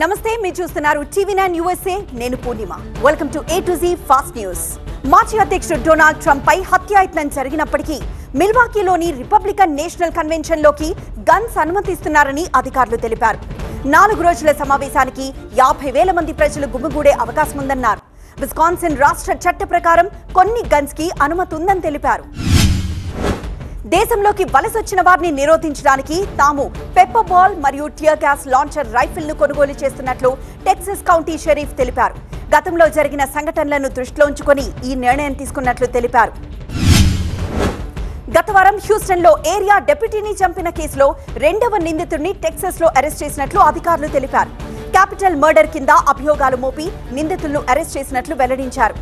నమస్తే మీరు చూస్తున్నారు టీవీ నైన్ యూఎస్ఏ నేను Purnima welcome to A to Z fast news మాజీ అధ్యక్షుడు డొనాల్డ్ ట్రంప్ పై హత్యాయత్నం జరిగినప్పటికీ మిల్వాకీలోని రిపబ్లికన్ నేషనల్ కన్వెన్షన్ లోకి గన్స్ అనుమతిస్తున్నారని అధికారులు తెలిపారు నాలుగు రోజుల సమావేశానికి యాభై వేల మంది ప్రజలు గుమిగూడే అవకాశం ఉందన్నారు విస్కాన్సిన్ రాష్ట్ర చట్ట ప్రకారం కొన్ని గన్స్ కి అనుమతి ఉందని తెలిపారు దేశంలోకి వలసొచ్చిన వారిని నిరోధించడానికి తాము పెప్పర్ బాల్ మరియు టియర్ గ్యాస్ లాంచర్ రైఫిల్ ను కొనుగోలు చేస్తున్నట్లు టెక్సస్ కౌంటీ షెరీఫ్ తెలిపారు గతంలో జరిగిన సంఘటనలను దృష్టిలో ఉంచుకొని ఈ నిర్ణయం తీసుకున్నట్లు తెలిపారు గత వారం హ్యూస్టన్ లో ఏరియా డెప్యూటీని చంపిన కేసులో రెండవ నిందితుడిని టెక్సస్ లో అరెస్ట్ చేసినట్లు అధికారులు తెలిపారు క్యాపిటల్ మర్డర్ కింద అభియోగాలు మోపి నిందితులను అరెస్ట్ చేసినట్లు వెల్లడించారు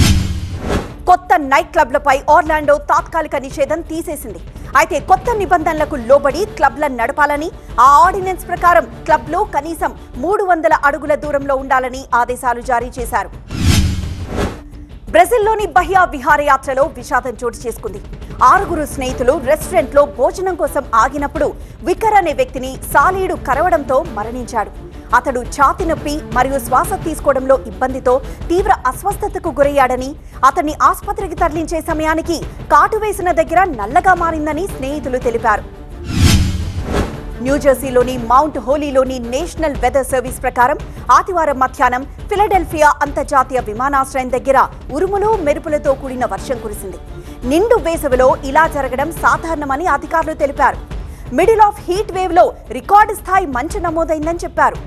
కొత్త నైట్ క్లబ్లపై ఆర్లాండో తాత్కాలిక నిషేధం తీసేసింది అయితే కొత్త నిబంధనలకు లోబడి క్లబ్లను నడపాలని ఆ ఆర్డినెన్స్ ప్రకారం క్లబ్లు కనీసం మూడు వందల అడుగుల దూరంలో ఉండాలని ఆదేశాలు జారీ చేశారు బ్రెజిల్లోని బహియా విహారయాత్రలో విషాదం చోటు చేసుకుంది ఆరుగురు స్నేహితులు రెస్టారెంట్ లో భోజనం కోసం ఆగినప్పుడు వికర్ అనే వ్యక్తిని సాలీడు కరవడంతో మరణించాడు అతడు ఛాతి నొప్పి మరియు శ్వాస తీసుకోవడంలో ఇబ్బందితో తీవ్ర అస్వస్థతకు గురయ్యాడని అతన్ని ఆసుపత్రికి తరలించే సమయానికి కాటు వేసిన దగ్గర నల్లగా మారిందని స్నేహితులు తెలిపారు న్యూజెర్సీలోని మౌంట్ హోలీలోని నేషనల్ వెదర్ సర్వీస్ ప్రకారం ఆదివారం మధ్యాహ్నం ఫిలడెల్ఫియా అంతర్జాతీయ విమానాశ్రయం దగ్గర ఉరుములు మెరుపులతో కూడిన వర్షం కురిసింది నిండు వేసవిలో ఇలా జరగడం సాధారణమని అధికారులు తెలిపారు మిడిల్ ఆఫ్ హీట్ వేవ్ లో రికార్డు స్థాయి మంచు నమోదైందని చెప్పారు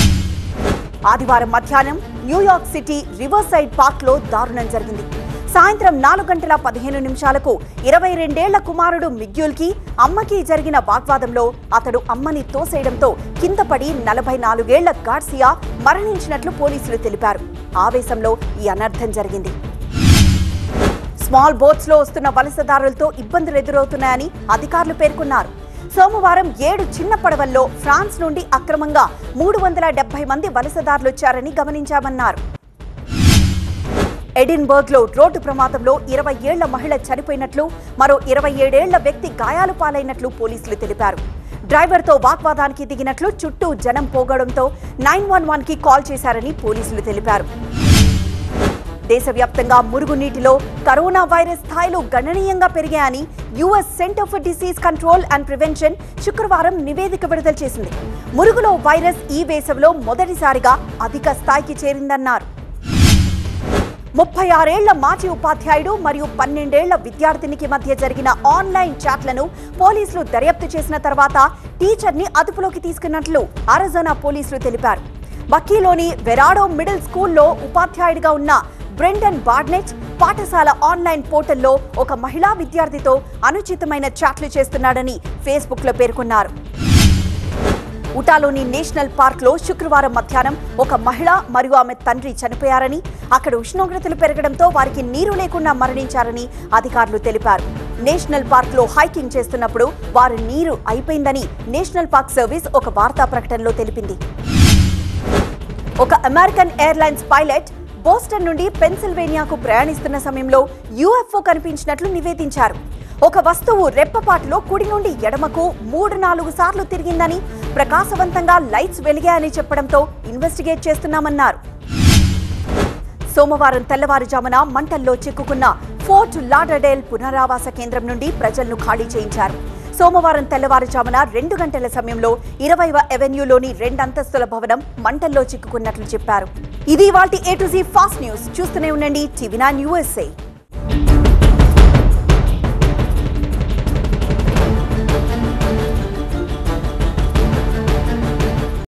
ఆదివారం మధ్యాహ్నం New York City Riverside Park లో దారుణం జరిగింది సాయంత్రం నాలుగు గంటల పదిహేను నిమిషాలకు ఇరవై రెండేళ్ల కుమారుడు మిగ్యూల్ కి అమ్మకి జరిగిన వాగ్వాదంలో అతడు అమ్మని తోసేయడంతో కింద పడి నలభై నాలుగేళ్ల గార్సియా మరణించినట్లు పోలీసులు తెలిపారు ఆవేశంలో ఈ అనర్థం జరిగింది స్మాల్ బోట్స్ లో వస్తున్న వలసదారులతో ఇబ్బందులు ఎదురవుతున్నాయని అధికారులు పేర్కొన్నారు సోమవారం ఏడు చిన్న పడవల్లో ఫ్రాన్స్ నుండి అక్రమంగా మూడు వందల డెబ్బై మంది వలసదారులు వచ్చారని గమనించామన్నారు ఎడిన్బర్గ్ లో రోడ్డు ప్రమాదంలో ఇరవై ఏళ్ల మహిళ చనిపోయినట్లు మరో ఇరవై ఏడేళ్ల వ్యక్తి గాయాలు పాలైనట్లు పోలీసులు తెలిపారు డ్రైవర్తో వాగ్వాదానికి దిగినట్లు చుట్టూ జనం పోగడంతో నైన్ వన్ వన్ కి కాల్ చేశారని పోలీసులు తెలిపారు దేశవ్యాప్తంగా మురుగునీటిలో కరోనా వైరస్ స్థాయిలు గణనీయంగా పెరిగాయని US Center for Disease Control and Prevention శుక్రవారం నివేదిక విడుదల చేసింది మురుగులో వైరస్ ఈ వేసవిలో మొదటిసారిగా అధిక స్థాయికి చేరిందన్నారు ముప్పై ఆరేళ్ల మాజీ ఉపాధ్యాయుడు మరియు పన్నెండేళ్ల విద్యార్థినికి మధ్య జరిగిన ఆన్లైన్ చాట్లను పోలీసులు దర్యాప్తు చేసిన తర్వాత టీచర్ని అదుపులోకి తీసుకున్నట్లు అరజోనా పోలీసులు తెలిపారు బక్కీలోని వెరాడో మిడిల్ స్కూల్లో ఉపాధ్యాయుడిగా ఉన్న బ్రెండన్ బార్నెట్ పాఠశాల ఆన్లైన్ పోర్టల్లో ఒక మహిళా విద్యార్థితో అనుచితమైన చాట్లు చేస్తున్నాడని ఫేస్బుక్లో పేర్కొన్నారు ఉటాలోని నేషనల్ పార్క్ లో శుక్రవారం మధ్యాహ్నం ఒక మహిళ మరియు ఆమె తండ్రి చనిపోయారని అక్కడ ఉష్ణోగ్రతలు పెరగడంతో వారికి నీరు లేకుండా మరణించారని అధికారులు తెలిపారు నేషనల్ పార్క్ లో హైకింగ్ చేస్తున్నప్పుడు వారి నీరు అయిపోయిందని నేషనల్ పార్క్ సర్వీస్ ఒక వార్తా ప్రకటనలో తెలిపింది ఒక అమెరికన్ ఎయిర్లైన్స్ పైలట్ బోస్టన్ నుండి పెన్సిల్వేనియాకు ప్రయాణిస్తున్న సమయంలో యూఎఫ్ఓ కనిపించినట్లు నివేదించారు ఒక వస్తువు రెప్పపాటులో కుడి నుండి ఎడమకు మూడు నాలుగు సార్లు తిరిగిందని ప్రకాశవంతంగా లైట్స్ వెలిగాయని చెప్పడంతో ఇన్వెస్టిగేట్ చేస్తున్నామన్నారు సోమవారం తెల్లవారుజామున మంటల్లో చిక్కుకున్న ఫోర్ట్ లాడర్డేల్ పునరావాస కేంద్రం నుండి ప్రజలను ఖాళీ చేయించారు సోమవారం తెల్లవారుజామున రెండు గంటల సమయంలో ఇరవైవ ఎవెన్యూలోని రెండంతస్తుల భవనం మంటల్లో చిక్కుకున్నట్లు చెప్పారు ఇది వాటి A to Z fast news చూస్తూనే ఉండండి టీవీ నైన్ యూఎస్ఏ